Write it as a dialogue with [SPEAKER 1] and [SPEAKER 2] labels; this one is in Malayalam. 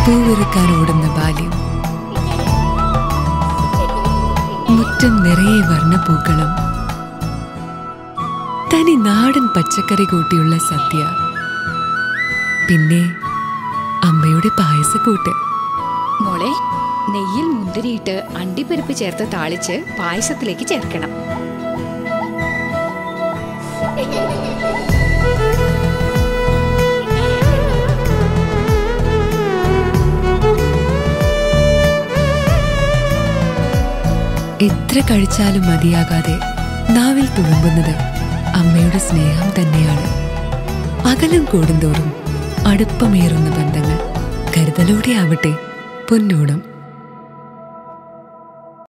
[SPEAKER 1] പൂവിറുക്കാൻ ഓടുന്ന ബാല്യം മുറ്റം നിറയെ വർണ്ണപ്പൂക്കളും തനി നാടൻ പച്ചക്കറി കൂട്ടിയുള്ള സദ്യ പിന്നെ അമ്മയുടെ പായസക്കൂട്ട്
[SPEAKER 2] മോളെ നെയ്യിൽ മുന്തിരിയിട്ട് അണ്ടിപ്പരിപ്പ് ചേർത്ത് താളിച്ച് പായസത്തിലേക്ക് ചേർക്കണം
[SPEAKER 1] എത്ര കഴിച്ചാലും മതിയാകാതെ നാവിൽ തുളുമ്പുന്നത് അമ്മയുടെ സ്നേഹം തന്നെയാണ് അകലം കൂടുന്തോറും അടുപ്പമേറുന്ന ബന്ധങ്ങൾ കരുതലോടെ ആവട്ടെ പൊന്നോണം